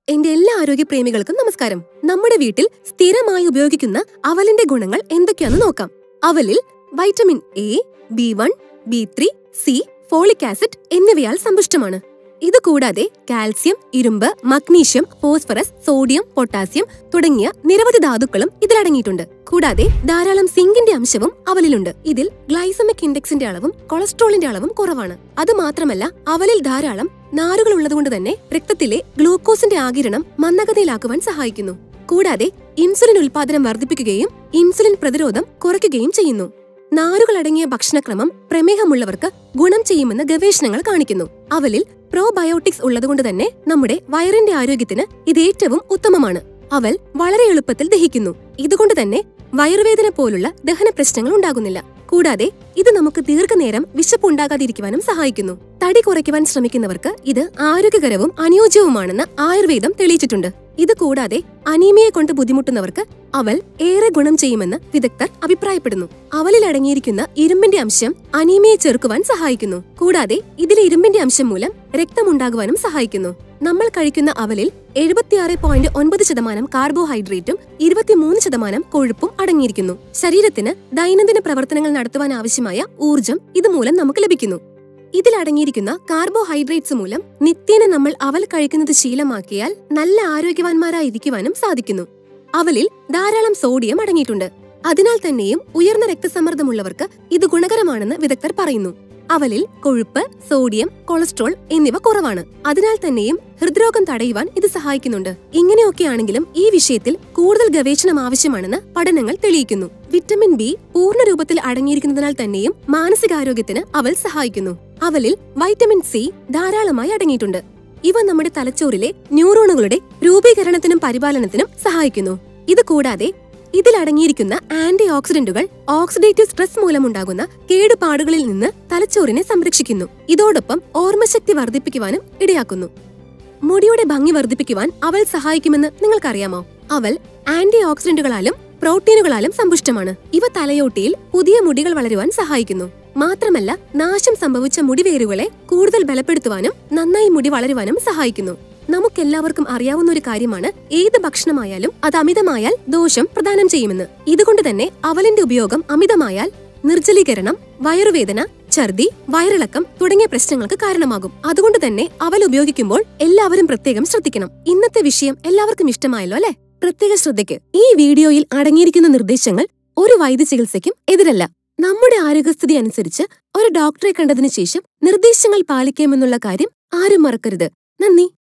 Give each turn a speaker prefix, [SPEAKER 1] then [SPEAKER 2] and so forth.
[SPEAKER 1] എന്റെ എല്ലാ ആരോഗ്യപ്രേമികൾക്കും നമസ്കാരം നമ്മുടെ വീട്ടിൽ സ്ഥിരമായി ഉപയോഗിക്കുന്ന അവലിന്റെ ഗുണങ്ങൾ എന്തൊക്കെയാണെന്ന് നോക്കാം അവലിൽ vitamin A B one B three C folic acid എന്നിവയാൽ സമ്പുഷ്ടമാണ് ഇത് കൂടാതെ കാൽസ്യം ഇരുമ്പ് മഗ്നീഷ്യം ഫോസ്ഫറസ് സോഡിയം പൊട്ടാസ്യം തുടങ്ങിയ നിരവധി ധാതുക്കളും ഇതിലടങ്ങിയിട്ടുണ്ട് കൂടാതെ ധാരാളം സിങ്കിന്റെ അംശവും അവലിലുണ്ട് ഇതിൽ ഗ്ലൈസമിക് ഇൻഡെക്സിന്റെ അളവും കൊളസ്ട്രോളിന്റെ അളവും കുറവാണ് അത് മാത്രമല്ല അവലിൽ ധാരാളം നാരുകൾ ഉള്ളതുകൊണ്ട് തന്നെ രക്തത്തിലെ ഗ്ലൂക്കോസിന്റെ ആകിരണം മന്ദഗതിയിലാക്കുവാൻ സഹായിക്കുന്നു കൂടാതെ ഇൻസുലിൻ ഉൽപാദനം വർദ്ധിപ്പിക്കുകയും ഇൻസുലിൻ പ്രതിരോധം കുറയ്ക്കുകയും ചെയ്യുന്നു നാരുകൾ അടങ്ങിയ ഭക്ഷണക്രമം പ്രമേഹമുള്ളവർക്ക് ഗുണം ചെയ്യുമെന്ന് ഗവേഷണങ്ങൾ കാണിക്കുന്നു അവലിൽ പ്രോബയോട്ടിക്സ് ഉള്ളതുകൊണ്ട് തന്നെ നമ്മുടെ വയറിന്റെ ആരോഗ്യത്തിന് ഇത് ഏറ്റവും ഉത്തമമാണ് അവൽ വളരെ എളുപ്പത്തിൽ ദഹിക്കുന്നു ഇതുകൊണ്ട് തന്നെ വയറുവേദന പോലുള്ള ദഹന പ്രശ്നങ്ങൾ ഉണ്ടാകുന്നില്ല കൂടാതെ ഇത് നമുക്ക് ദീർഘനേരം വിശപ്പ് ഉണ്ടാകാതിരിക്കുവാനും സഹായിക്കുന്നു തടി കുറയ്ക്കുവാൻ ശ്രമിക്കുന്നവർക്ക് ഇത് ആരോഗ്യകരവും അനുയോജ്യവുമാണെന്ന് ആയുർവേദം തെളിയിച്ചിട്ടുണ്ട് ഇത് കൂടാതെ അനീമിയെ കൊണ്ട് ബുദ്ധിമുട്ടുന്നവർക്ക് അവൽ ഏറെ ഗുണം ചെയ്യുമെന്ന് വിദഗ്ധർ അഭിപ്രായപ്പെടുന്നു അവലിൽ അടങ്ങിയിരിക്കുന്ന ഇരുമ്പിന്റെ അംശം അനീമിയെ ചെറുക്കുവാൻ സഹായിക്കുന്നു കൂടാതെ ഇതിലെ ഇരുമ്പിന്റെ അംശം മൂലം രക്തമുണ്ടാകുവാനും സഹായിക്കുന്നു നമ്മൾ കഴിക്കുന്ന അവലിൽ എഴുപത്തിയാറ് പോയിന്റ് ഒൻപത് ശതമാനം കാർബോഹൈഡ്രേറ്റും ഇരുപത്തിമൂന്ന് ശതമാനം കൊഴുപ്പും അടങ്ങിയിരിക്കുന്നു ശരീരത്തിന് ദൈനംദിന പ്രവർത്തനങ്ങൾ നടത്തുവാൻ ആവശ്യമായ ഊർജം ഇതുമൂലം നമുക്ക് ലഭിക്കുന്നു ഇതിൽ അടങ്ങിയിരിക്കുന്ന കാർബോഹൈഡ്രേറ്റ്സ് മൂലം നിത്യേന നമ്മൾ അവൽ കഴിക്കുന്നത് ശീലമാക്കിയാൽ നല്ല ആരോഗ്യവാന്മാരായിരിക്കുവാനും സാധിക്കുന്നു അവലിൽ ധാരാളം സോഡിയം അടങ്ങിയിട്ടുണ്ട് അതിനാൽ തന്നെയും ഉയർന്ന രക്തസമ്മർദ്ദമുള്ളവർക്ക് ഇത് ഗുണകരമാണെന്ന് വിദഗ്ധർ പറയുന്നു അവലിൽ കൊഴുപ്പ് സോഡിയം കൊളസ്ട്രോൾ എന്നിവ കുറവാണ് അതിനാൽ തന്നെയും ഹൃദ്രോഗം തടയുവാൻ ഇത് സഹായിക്കുന്നുണ്ട് ഇങ്ങനെയൊക്കെയാണെങ്കിലും ഈ വിഷയത്തിൽ കൂടുതൽ ഗവേഷണം ആവശ്യമാണെന്ന് പഠനങ്ങൾ തെളിയിക്കുന്നു വിറ്റമിൻ ബി പൂർണ്ണ രൂപത്തിൽ അടങ്ങിയിരിക്കുന്നതിനാൽ തന്നെയും മാനസികാരോഗ്യത്തിന് അവൽ സഹായിക്കുന്നു അവലിൽ വൈറ്റമിൻ സി ധാരാളമായി അടങ്ങിയിട്ടുണ്ട് ഇവ നമ്മുടെ തലച്ചോറിലെ ന്യൂറോണുകളുടെ രൂപീകരണത്തിനും പരിപാലനത്തിനും സഹായിക്കുന്നു ഇത് കൂടാതെ ഇതിൽ അടങ്ങിയിരിക്കുന്ന ആന്റി ഓക്സിഡന്റുകൾ ഓക്സിഡേറ്റീവ് സ്ട്രെസ് മൂലമുണ്ടാകുന്ന കേടുപാടുകളിൽ നിന്ന് തലച്ചോറിനെ സംരക്ഷിക്കുന്നു ഇതോടൊപ്പം ഓർമ്മശക്തി വർദ്ധിപ്പിക്കുവാനും ഇടയാക്കുന്നു മുടിയുടെ ഭംഗി വർദ്ധിപ്പിക്കുവാൻ അവൽ സഹായിക്കുമെന്ന് നിങ്ങൾക്കറിയാമോ അവൽ ആന്റി ഓക്സിഡന്റുകളാലും പ്രോട്ടീനുകളാലും സമ്പുഷ്ടമാണ് ഇവ തലയോട്ടിയിൽ പുതിയ മുടികൾ വളരുവാൻ സഹായിക്കുന്നു മാത്രമല്ല നാശം സംഭവിച്ച മുടിവേരുകളെ കൂടുതൽ ബലപ്പെടുത്തുവാനും നന്നായി മുടി വളരുവാനും സഹായിക്കുന്നു നമുക്കെല്ലാവർക്കും അറിയാവുന്ന ഒരു കാര്യമാണ് ഏത് ഭക്ഷണമായാലും അത് അമിതമായാൽ ദോഷം പ്രദാനം ചെയ്യുമെന്ന് ഇതുകൊണ്ട് തന്നെ അവലിന്റെ ഉപയോഗം അമിതമായാൽ നിർജ്ജലീകരണം വയറുവേദന ഛർദി വയറിളക്കം തുടങ്ങിയ പ്രശ്നങ്ങൾക്ക് കാരണമാകും അതുകൊണ്ട് തന്നെ അവൽ ഉപയോഗിക്കുമ്പോൾ എല്ലാവരും പ്രത്യേകം ശ്രദ്ധിക്കണം ഇന്നത്തെ വിഷയം എല്ലാവർക്കും ഇഷ്ടമായല്ലോ അല്ലെ പ്രത്യേക ശ്രദ്ധയ്ക്ക് ഈ വീഡിയോയിൽ അടങ്ങിയിരിക്കുന്ന നിർദ്ദേശങ്ങൾ ഒരു വൈദ്യ ചികിത്സയ്ക്കും എതിരല്ല നമ്മുടെ ആരോഗ്യസ്ഥിതി അനുസരിച്ച് ഒരു ഡോക്ടറെ കണ്ടതിനു ശേഷം നിർദ്ദേശങ്ങൾ പാലിക്കാമെന്നുള്ള കാര്യം ആരും മറക്കരുത് നന്ദി